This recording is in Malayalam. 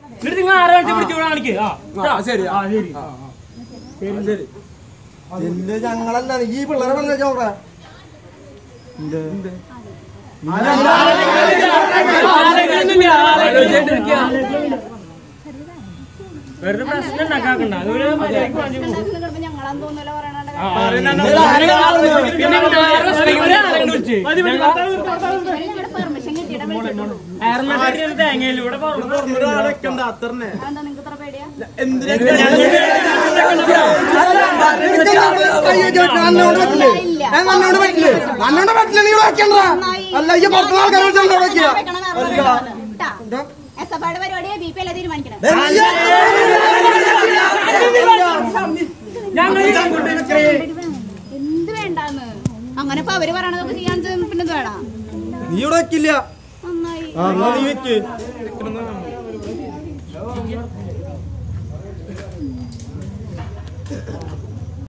എന്നിട്ട് നിങ്ങൾ ആരെ കാണിച്ച് പിടിച്ചു കാണിക്ക് ആ ആ, ശരി ആ ശരി ആ, ആ. ശരി എന്റെ ഞങ്ങളല്ല ഈ പിള്ളേരെ പറഞ്ഞ ചോക്ക വെറുതെ പ്രശ്നം ഉണ്ടാക്കാക്കണ്ട അതുപോലെ മര്യാദയ്ക്ക് വാങ്ങി പോ. ഞങ്ങളാന്ന് തോന്നുന്നല്ലോ പറയണ ആ, പിന്നെ നിങ്ങൾ ആരെ ശ്രമിക്കുന്നത് ആരെങ്കിലും വിളിച്ച്. ഞങ്ങൾ പെർമിഷൻ കിട്ടിയിട്ട് വിളിച്ചിട്ടുള്ളൂ എയർമെൻസിന്റെ തേങ്ങയില്ല ഇവിടെ പറഞ്ഞു അതെന്താ നിങ്ങൾക്ക് ഇത്ര പേടിയാ നന്നോട് പറ്റില്ലേ ഏ, നന്നോട് പറ്റില്ലേ നന്നോട് പറ്റില്ല നീ വെക്കണ്ട അല്ല ഈ പുറത്തുള്ള ആൾക്കാരെ വിളിച്ചാൽ വെക്കുക എസ് എഫ് ഐയുടെ പരിപാടിയെ ബി പി അല്ല തീരുമാനിക്കണം ഞങ്ങൾ എന്ത് വേണ്ടാന്ന് അങ്ങനെ ഇപ്പൊ അവര് പറയണതൊക്കെ ചെയ്യാൻ പിന്നെ എന്ത് വേണം നീ ഇവിടെ വെക്കില്ല നന്നായി ആ എന്നാ നീ വെക്ക്